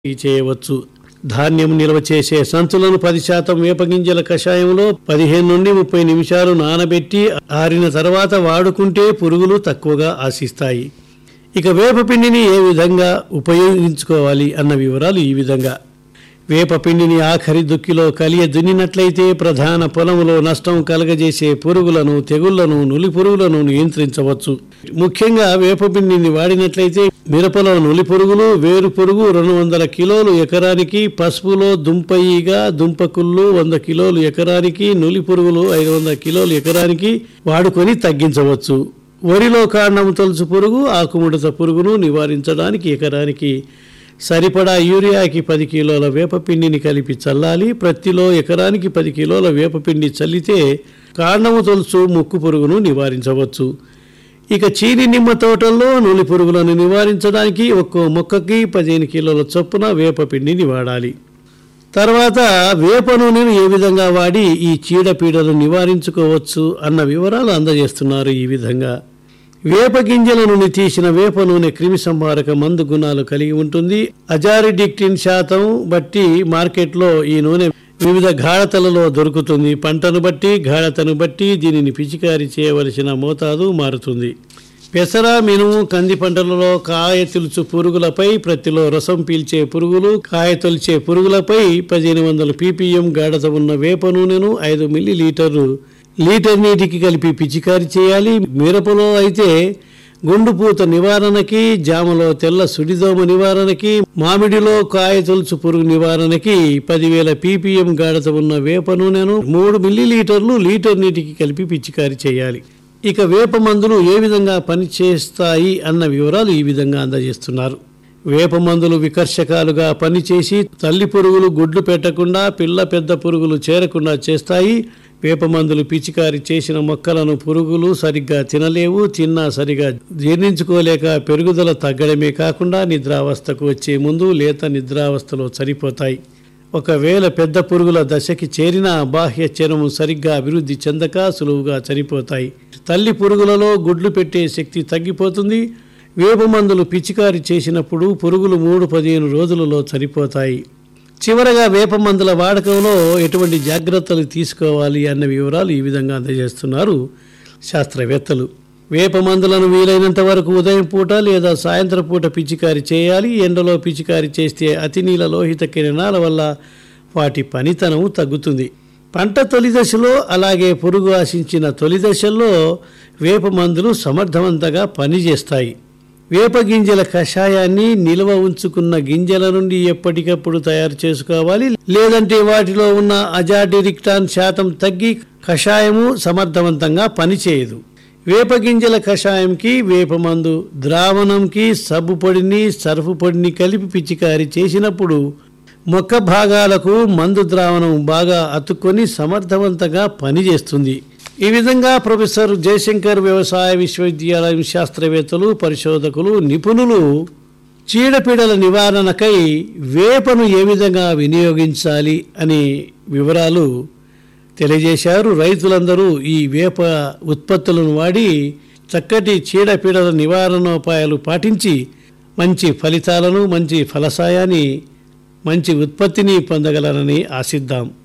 చేయవచ్చు ధాన్యం నిల్వ చేసే సంచులను పది శాతం వేపగింజల కషాయంలో పదిహేను నుండి ముప్పై నిమిషాలు నానబెట్టి ఆరిన తర్వాత వాడుకుంటే పురుగులు తక్కువగా ఆశిస్తాయి ఇక వేపపిండిని ఏ విధంగా ఉపయోగించుకోవాలి అన్న వివరాలు ఈ విధంగా వేపపిండిని ఆఖరి దుక్కిలో కలియ దున్నినట్లయితే ప్రధాన పొలంలో నష్టం కలగజేసే పురుగులను తెగుళ్లను నులి పురుగులను నియంత్రించవచ్చు ముఖ్యంగా వేపపిండిని వాడినట్లయితే మిరపలో నులి పురుగులు వేరు పురుగు రెండు వందల కిలోలు ఎకరానికి పసుపులో దుంపయిగా దుంపకుళ్ళు వంద కిలోలు ఎకరానికి నులి పురుగులు ఐదు వందల కిలోలు ఎకరానికి వాడుకొని తగ్గించవచ్చు వరిలో కాండం తొలుచు పురుగు ఆకుముడత పురుగును నివారించడానికి ఎకరానికి సరిపడా యూరియాకి పది కిలోల వేపపిండిని కలిపి చల్లాలి ప్రతిలో ఎకరానికి పది కిలోల వేపపిండి చల్లితే కాండము తొలుచు ముక్కు పురుగును నివారించవచ్చు ఇక చీని నిమ్మ తోటల్లో నూనె పురుగులను నివారించడానికి ఒక్కో మొక్కకి పదిహేను కిలోల చొప్పున వేపపిండిని వాడాలి తర్వాత వేప నూనెను ఏ విధంగా వాడి ఈ చీడపీడలు నివారించుకోవచ్చు అన్న వివరాలు అందజేస్తున్నారు ఈ విధంగా వేప గింజల నుండి తీసిన వేప నూనె క్రిమి సంహారక మందు గుణాలు కలిగి ఉంటుంది అజారిడిక్టిన్ శాతం బట్టి మార్కెట్లో ఈ నూనె వివిధ గాఢతలలో దొరుకుతుంది పంటను బట్టి గాఢతను బట్టి దీనిని పిచికారి చేయవలసిన మోతాదు మారుతుంది పెసర మినుము కంది పంటలలో కాయ తులుచు పురుగులపై ప్రతిలో రసం పీల్చే పురుగులు కాయ తొలిచే పురుగులపై పదిహేను వందల పీపీఎం గాఢత ఉన్న వేప నూనెను ఐదు మిల్లీ లీటర్లు లీటర్ నీటికి కలిపి పిచికారి చేయాలి మిరపలో అయితే గుండుపూత నివారణకి జామలో తెల్ల సుడిదోమ నివారణకి మామిడిలో కాయ తొలుచు పురుగు నివారణకి పదివేల పీపీఎం గాఢత ఉన్న వేప నూనెను మూడు మిల్లీ లీటర్లు లీటర్ నీటికి కలిపి పిచికారి చేయాలి ఇక వేప మందులు ఏ విధంగా పనిచేస్తాయి అన్న వివరాలు ఈ విధంగా అందజేస్తున్నారు వేప మందులు వికర్షకాలుగా పనిచేసి తల్లి పురుగులు గుడ్లు పెట్టకుండా పిల్ల పెద్ద పురుగులు చేరకుండా చేస్తాయి వేప మందులు పిచికారి చేసిన మొక్కలను పురుగులు సరిగ్గా తినలేవు తిన్నా సరిగా జీర్ణించుకోలేక పెరుగుదల తగ్గడమే కాకుండా నిద్రావస్థకు వచ్చే ముందు లేత నిద్రావస్థలో చనిపోతాయి ఒకవేళ పెద్ద పురుగుల దశకి చేరిన బాహ్య చర్మం సరిగ్గా అభివృద్ధి చెందక సులువుగా చనిపోతాయి తల్లి పురుగులలో గుడ్లు పెట్టే శక్తి తగ్గిపోతుంది వేప మందులు పిచికారి చేసినప్పుడు పురుగులు మూడు పదిహేను రోజులలో చనిపోతాయి చివరగా వేప మందుల వాడకంలో ఎటువంటి జాగ్రత్తలు తీసుకోవాలి అన్న వివరాలు ఈ విధంగా అందజేస్తున్నారు శాస్త్రవేత్తలు వేప మందులను వీలైనంత వరకు ఉదయం పూట లేదా సాయంత్రం పూట పిచికారి చేయాలి ఎండలో పిచికారి చేస్తే అతి నీల లోహిత కిరణాల వల్ల వాటి పనితనం తగ్గుతుంది పంట తొలి దశలో అలాగే పురుగు ఆశించిన తొలి దశల్లో వేప మందులు సమర్థవంతంగా పనిచేస్తాయి వేప గింజల కషాయాన్ని నిల్వ ఉంచుకున్న గింజల నుండి ఎప్పటికప్పుడు తయారు చేసుకోవాలి లేదంటే వాటిలో ఉన్న అజాడిరిక్టాన్ శాతం తగ్గి కషాయము సమర్థవంతంగా పనిచేయదు వేప గింజల కషాయంకి వేప మందు ద్రావణంకి సబ్బు పొడిని సర్ఫు పొడిని కలిపి పిచికారి చేసినప్పుడు మొక్క భాగాలకు మందు ద్రావణం బాగా అతుక్కొని సమర్థవంతంగా పనిచేస్తుంది ఈ విధంగా ప్రొఫెసర్ జయశంకర్ వ్యవసాయ విశ్వవిద్యాలయం శాస్త్రవేత్తలు పరిశోధకులు నిపుణులు చీడపీడల నివారణకై వేపను ఏ విధంగా వినియోగించాలి అనే వివరాలు తెలియజేశారు రైతులందరూ ఈ వేప ఉత్పత్తులను వాడి చక్కటి చీడపీడల నివారణోపాయాలు పాటించి మంచి ఫలితాలను మంచి ఫలసాయాన్ని మంచి ఉత్పత్తిని పొందగలరని ఆశిద్దాం